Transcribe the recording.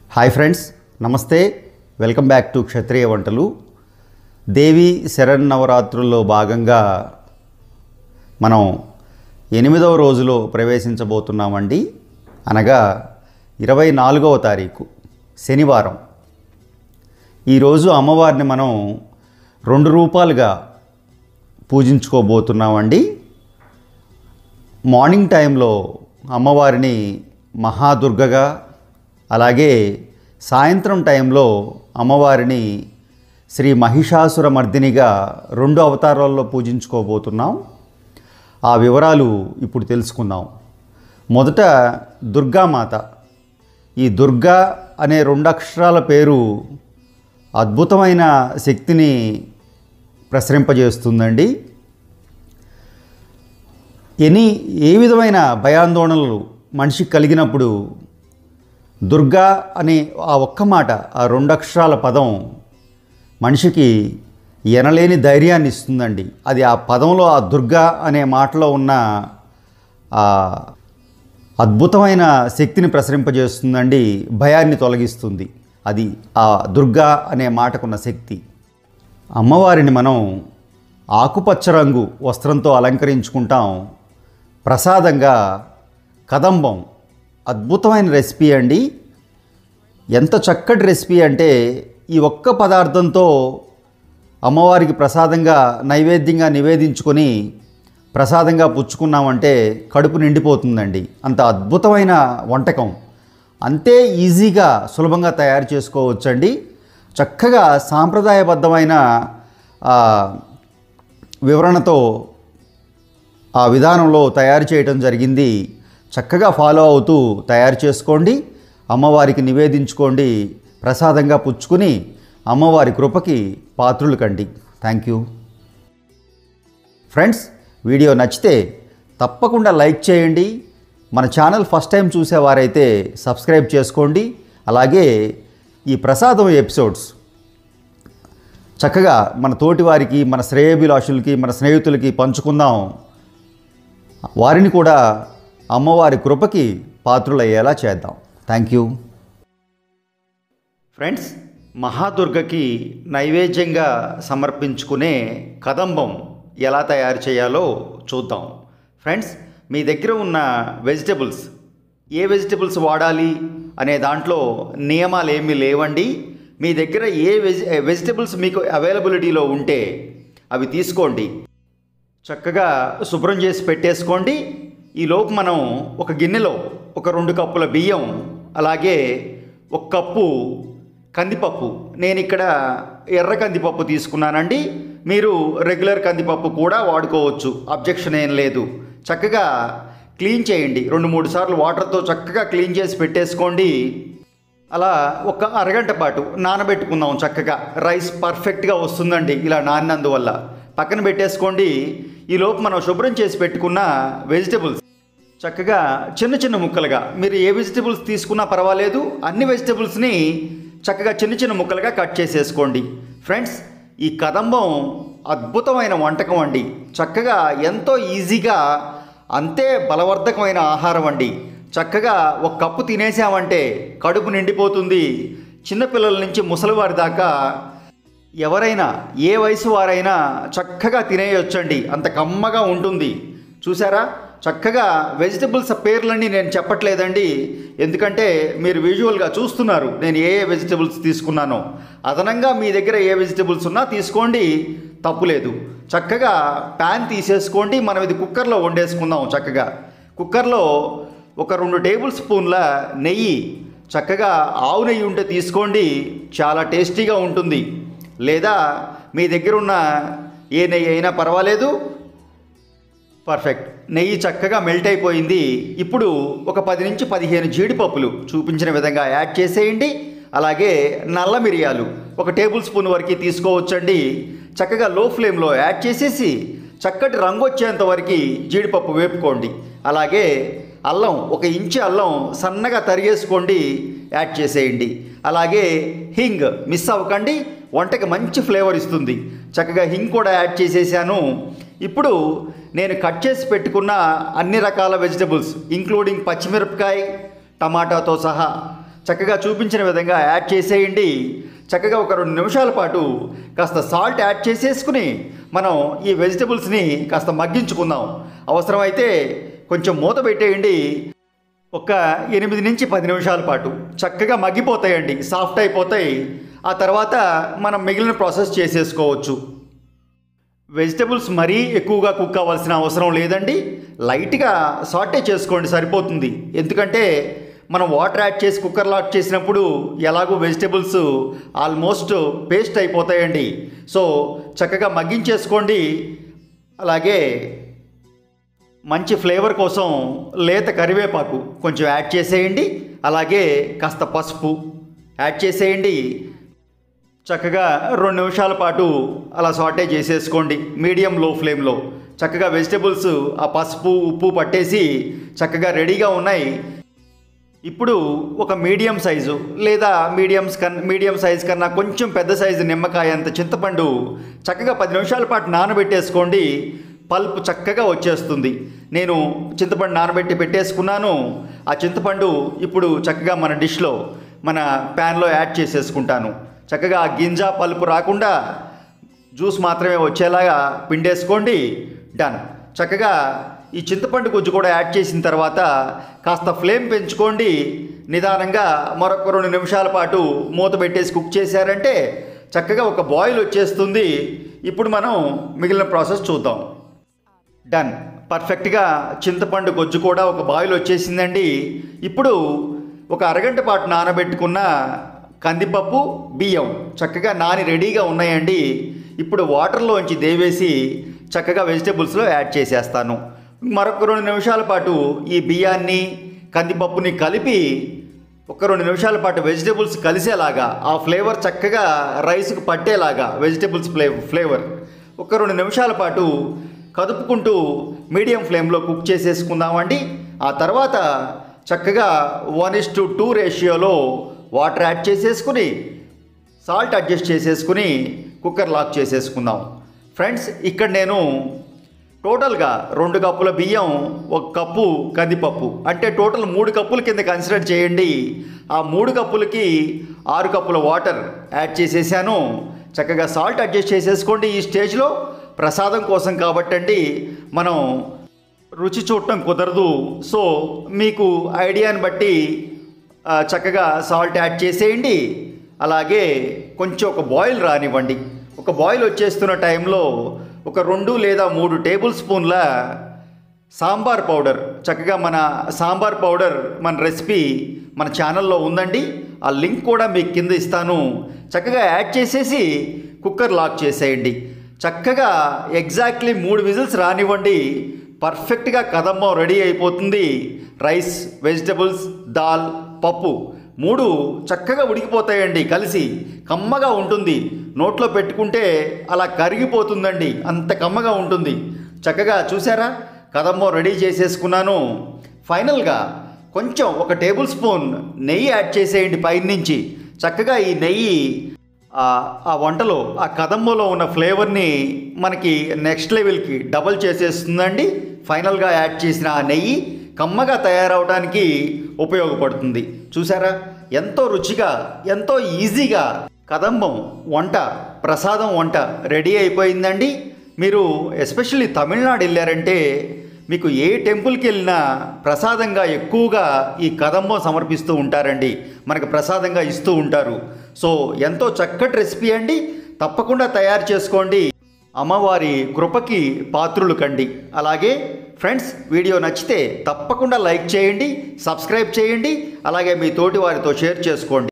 hi friends నమస్తే welcome back to Kshatriya Vantalu దేవి శరన్నవరాత్రుల్లో భాగంగా మనం ఎనిమిదవ రోజులో ప్రవేశించబోతున్నామండి అనగా ఇరవై నాలుగవ తారీఖు శనివారం ఈరోజు అమ్మవారిని మనం రెండు రూపాలుగా పూజించుకోబోతున్నామండి మార్నింగ్ టైంలో అమ్మవారిని మహాదుర్గగా అలాగే సాయంత్రం టైంలో అమ్మవారిని శ్రీ మహిషాసుర మర్దినిగా రెండు అవతారాల్లో పూజించుకోబోతున్నాం ఆ వివరాలు ఇప్పుడు తెలుసుకుందాం మొదట దుర్గామాత ఈ దుర్గా అనే రెండు అక్షరాల పేరు అద్భుతమైన శక్తిని ప్రసరింపజేస్తుందండి ఎనీ ఏ విధమైన భయాందోళనలు మనిషికి కలిగినప్పుడు దుర్గా అనే ఆ ఒక్క మాట ఆ రెండు అక్షరాల పదం మనిషికి ఎనలేని ధైర్యాన్ని ఇస్తుందండి అది ఆ పదంలో ఆ దుర్గా అనే మాటలో ఉన్న ఆ అద్భుతమైన శక్తిని ప్రసరింపజేస్తుందండి భయాన్ని తొలగిస్తుంది అది ఆ దుర్గా అనే మాటకున్న శక్తి అమ్మవారిని మనం ఆకుపచ్చ రంగు వస్త్రంతో అలంకరించుకుంటాం ప్రసాదంగా కదంబం అద్భుతమైన రెసిపీ అండి ఎంత చక్కటి రెసిపీ అంటే ఈ ఒక్క పదార్థంతో అమ్మవారికి ప్రసాదంగా నైవేద్యంగా నివేదించుకొని ప్రసాదంగా పుచ్చుకున్నామంటే కడుపు నిండిపోతుందండి అంత అద్భుతమైన వంటకం అంతే ఈజీగా సులభంగా తయారు చేసుకోవచ్చండి చక్కగా సాంప్రదాయబద్ధమైన ఆ, వివరణతో ఆ విధానంలో తయారు చేయటం జరిగింది చక్కగా ఫాలో అవుతూ తయారు చేసుకోండి అమ్మవారికి నివేదించుకోండి ప్రసాదంగా పుచ్చుకుని అమ్మవారి కృపకి పాత్రులు కండి థ్యాంక్ యూ ఫ్రెండ్స్ వీడియో నచ్చితే తప్పకుండా లైక్ చేయండి మన ఛానల్ ఫస్ట్ టైం చూసేవారైతే సబ్స్క్రైబ్ చేసుకోండి అలాగే ఈ ప్రసాదం ఎపిసోడ్స్ చక్కగా మన తోటి వారికి మన శ్రేయభిలాషులకి మన స్నేహితులకి పంచుకుందాం వారిని కూడా అమ్మవారి కృపకి పాత్రులయ్యేలా చేద్దాం థ్యాంక్ యూ ఫ్రెండ్స్ మహాదుర్గకి నైవేద్యంగా సమర్పించుకునే కదంబం ఎలా తయారు చేయాలో చూద్దాం ఫ్రెండ్స్ మీ దగ్గర ఉన్న వెజిటబుల్స్ ఏ వెజిటబుల్స్ వాడాలి అనే దాంట్లో నియమాలు ఏమీ లేవండి మీ దగ్గర ఏ వెజి వెజిటబుల్స్ మీకు అవైలబిలిటీలో ఉంటే అవి తీసుకోండి చక్కగా శుభ్రం చేసి పెట్టేసుకోండి ఈలోపు మనం ఒక గిన్నెలో ఒక రెండు కప్పుల బియ్యం అలాగే ఒక కప్పు కందిపప్పు నేను ఇక్కడ ఎర్ర కందిపప్పు తీసుకున్నానండి మీరు రెగ్యులర్ కందిపప్పు కూడా వాడుకోవచ్చు అబ్జెక్షన్ ఏం లేదు చక్కగా క్లీన్ చేయండి రెండు మూడు సార్లు వాటర్తో చక్కగా క్లీన్ చేసి పెట్టేసుకోండి అలా ఒక అరగంట పాటు నానబెట్టుకుందాం చక్కగా రైస్ పర్ఫెక్ట్గా వస్తుందండి ఇలా నానినందువల్ల పక్కన పెట్టేసుకోండి ఈలోపు మనం శుభ్రం చేసి పెట్టుకున్న వెజిటబుల్స్ చక్కగా చిన్న చిన్న ముక్కలుగా మీరు ఏ వెజిటబుల్స్ తీసుకున్నా పర్వాలేదు అన్ని వెజిటబుల్స్ని చక్కగా చిన్న చిన్న ముక్కలుగా కట్ చేసేసుకోండి ఫ్రెండ్స్ ఈ కదంబం అద్భుతమైన వంటకం అండి చక్కగా ఎంతో ఈజీగా అంతే బలవర్ధకమైన ఆహారం అండి చక్కగా ఒక కప్పు తినేసామంటే కడుపు నిండిపోతుంది చిన్నపిల్లల నుంచి ముసలివారి దాకా ఎవరైనా ఏ వయసు వారైనా చక్కగా తినేయొచ్చండి అంత కమ్మగా ఉంటుంది చూసారా చక్కగా వెజిటబుల్స్ పేర్లన్నీ నేను చెప్పట్లేదండి ఎందుకంటే మీరు విజువల్గా చూస్తున్నారు నేను ఏ ఏ వెజిటబుల్స్ తీసుకున్నానో అదనంగా మీ దగ్గర ఏ వెజిటబుల్స్ ఉన్నా తీసుకోండి తప్పులేదు చక్కగా ప్యాన్ తీసేసుకోండి మనం ఇది కుక్కర్లో వండేసుకుందాం చక్కగా కుక్కర్లో ఒక రెండు టేబుల్ స్పూన్ల నెయ్యి చక్కగా ఆవు నెయ్యి ఉంటే తీసుకోండి చాలా టేస్టీగా ఉంటుంది లేదా మీ దగ్గర ఉన్న ఏ నెయ్యి అయినా పర్వాలేదు పర్ఫెక్ట్ నెయ్యి చక్కగా మెల్ట్ అయిపోయింది ఇప్పుడు ఒక పది నుంచి పదిహేను జీడిపప్పులు చూపించిన విధంగా యాడ్ చేసేయండి అలాగే నల్ల మిరియాలు ఒక టేబుల్ స్పూన్ వరకు తీసుకోవచ్చండి చక్కగా లో ఫ్లేమ్లో యాడ్ చేసేసి చక్కటి రంగు వచ్చేంత వరకు జీడిపప్పు వేపుకోండి అలాగే అల్లం ఒక ఇంచు అల్లం సన్నగా తరిగేసుకోండి యాడ్ చేసేయండి అలాగే హింగ్ మిస్ అవ్వకండి వంటకి మంచి ఫ్లేవర్ ఇస్తుంది చక్కగా హింగ్ కూడా యాడ్ చేసేసాను ఇప్పుడు నేను కట్ చేసి పెట్టుకున్న అన్ని రకాల వెజిటబుల్స్ ఇంక్లూడింగ్ పచ్చిమిరపకాయ టమాటాతో సహా చక్కగా చూపించిన విధంగా యాడ్ చేసేయండి చక్కగా ఒక రెండు నిమిషాల పాటు కాస్త సాల్ట్ యాడ్ చేసేసుకుని మనం ఈ వెజిటబుల్స్ని కాస్త మగ్గించుకుందాం అవసరమైతే కొంచెం మూత పెట్టేయండి ఒక ఎనిమిది నుంచి పది నిమిషాల పాటు చక్కగా మగ్గిపోతాయండి సాఫ్ట్ అయిపోతాయి ఆ తర్వాత మనం మిగిలిన ప్రాసెస్ చేసేసుకోవచ్చు వెజిటబుల్స్ మరీ ఎక్కువగా కుక్ అవ్వాల్సిన అవసరం లేదండి లైట్గా సాటే చేసుకోండి సరిపోతుంది ఎందుకంటే మనం వాటర్ యాడ్ చేసి కుక్కర్ లాక్ చేసినప్పుడు ఎలాగో వెజిటబుల్స్ ఆల్మోస్ట్ పేస్ట్ అయిపోతాయండి సో చక్కగా మగ్గించేసుకోండి అలాగే మంచి ఫ్లేవర్ కోసం లేత కరివేపాకు కొంచెం యాడ్ చేసేయండి అలాగే కాస్త పసుపు యాడ్ చేసేయండి చక్కగా రెండు నిమిషాల పాటు అలా సాటే చేసేసుకోండి మీడియం లో ఫ్లేమ్లో చక్కగా వెజిటబుల్స్ ఆ పసుపు ఉప్పు పట్టేసి చక్కగా రెడీగా ఉన్నాయి ఇప్పుడు ఒక మీడియం సైజు లేదా మీడియంస్ కన్నా మీడియం సైజ్ కన్నా కొంచెం పెద్ద సైజు నిమ్మకాయ అంత చింతపండు చక్కగా పది నిమిషాల పాటు నానబెట్టేసుకోండి పల్ప్ చక్కగా వచ్చేస్తుంది నేను చింతపండు నానబెట్టి పెట్టేసుకున్నాను ఆ చింతపండు ఇప్పుడు చక్కగా మన డిష్లో మన ప్యాన్లో యాడ్ చేసేసుకుంటాను చక్కగా ఆ గింజ పలుపు రాకుండా జ్యూస్ మాత్రమే వచ్చేలాగా పిండేసుకోండి డన్ చక్కగా ఈ చింతపండు గుజ్జు కూడా యాడ్ చేసిన తర్వాత కాస్త ఫ్లేమ్ పెంచుకోండి నిదానంగా మరొక రెండు నిమిషాల పాటు మూత పెట్టేసి కుక్ చేశారంటే చక్కగా ఒక బాయిల్ వచ్చేస్తుంది ఇప్పుడు మనం మిగిలిన ప్రాసెస్ చూద్దాం డన్ పర్ఫెక్ట్గా చింతపండు గొజ్జు కూడా ఒక బాయిల్ వచ్చేసిందండి ఇప్పుడు ఒక అరగంట పాటు నానబెట్టుకున్న కందిపప్పు బియ్యం చక్కగా నాని రెడీగా ఉన్నాయండి ఇప్పుడు వాటర్లోంచి దేవేసి చక్కగా వెజిటేబుల్స్లో యాడ్ చేసేస్తాను మరొక రెండు నిమిషాల పాటు ఈ బియ్యాన్ని కందిపప్పుని కలిపి ఒక రెండు నిమిషాల పాటు వెజిటేబుల్స్ కలిసేలాగా ఆ ఫ్లేవర్ చక్కగా రైస్కి పట్టేలాగా వెజిటేబుల్స్ ఫ్లే ఫ్లేవర్ ఒక రెండు నిమిషాల పాటు కదుపుకుంటూ మీడియం ఫ్లేమ్లో కుక్ చేసేసుకుందామండి ఆ తర్వాత చక్కగా వన్ ఇస్ టు టూ రేషియోలో వాటర్ యాడ్ చేసేసుకుని సాల్ట్ అడ్జస్ట్ చేసేసుకుని కుక్కర్ లాక్ చేసేసుకుందాం ఫ్రెండ్స్ ఇక్కడ నేను టోటల్గా రెండు కప్పుల బియ్యం ఒక కప్పు కందిపప్పు అంటే టోటల్ మూడు కప్పుల కింద కన్సిడర్ చేయండి ఆ మూడు కప్పులకి ఆరు కప్పుల వాటర్ యాడ్ చేసేసాను చక్కగా సాల్ట్ అడ్జస్ట్ చేసేసుకోండి ఈ స్టేజ్లో ప్రసాదం కోసం కాబట్టండి మనం రుచి చూడటం కుదరదు సో మీకు ఐడియాని బట్టి ఆ, చక్కగా సాల్ట్ యాడ్ చేసేయండి అలాగే కొంచెం ఒక బాయిల్ రానివ్వండి ఒక బాయిల్ వచ్చేస్తున్న టైంలో ఒక రెండు లేదా మూడు టేబుల్ స్పూన్ల సాంబార్ పౌడర్ చక్కగా మన సాంబార్ పౌడర్ మన రెసిపీ మన ఛానల్లో ఉందండి ఆ లింక్ కూడా మీకు కింద ఇస్తాను చక్కగా యాడ్ చేసేసి కుక్కర్ లాక్ చేసేయండి చక్కగా ఎగ్జాక్ట్లీ మూడు విజిల్స్ రానివ్వండి పర్ఫెక్ట్గా కదమ్మం రెడీ అయిపోతుంది రైస్ వెజిటబుల్స్ దాల్ పప్పు మూడు చక్కగా ఉడికిపోతాయండి కలిసి కమ్మగా ఉంటుంది నోట్లో పెట్టుకుంటే అలా కరిగిపోతుందండి అంత కమ్మగా ఉంటుంది చక్కగా చూసారా కదమ్మం రెడీ చేసేసుకున్నాను ఫైనల్గా కొంచెం ఒక టేబుల్ స్పూన్ నెయ్యి యాడ్ చేసేయండి పైనుంచి చక్కగా ఈ నెయ్యి ఆ ఆ వంటలో ఆ కదంబలో ఉన్న ఫ్లేవర్ని మనకి నెక్స్ట్ లెవెల్కి డబల్ చేసేస్తుందండి ఫైనల్గా యాడ్ చేసిన ఆ నెయ్యి కమ్మగా తయారవడానికి ఉపయోగపడుతుంది చూసారా ఎంతో రుచిగా ఎంతో ఈజీగా కదంబం వంట ప్రసాదం వంట రెడీ అయిపోయిందండి మీరు ఎస్పెషల్లీ తమిళనాడు వెళ్ళారంటే మీకు ఏ టెంపుల్కి వెళ్ళినా ప్రసాదంగా ఎక్కువగా ఈ కదంబం సమర్పిస్తూ ఉంటారండి మనకు ప్రసాదంగా ఇస్తూ ఉంటారు సో ఎంతో చక్కటి రెసిపీ అండి తప్పకుండా తయారు చేసుకోండి అమ్మవారి కృపకి పాత్రులు కండి అలాగే ఫ్రెండ్స్ వీడియో నచ్చితే తప్పకుండా లైక్ చేయండి సబ్స్క్రైబ్ చేయండి అలాగే మీ తోటి వారితో షేర్ చేసుకోండి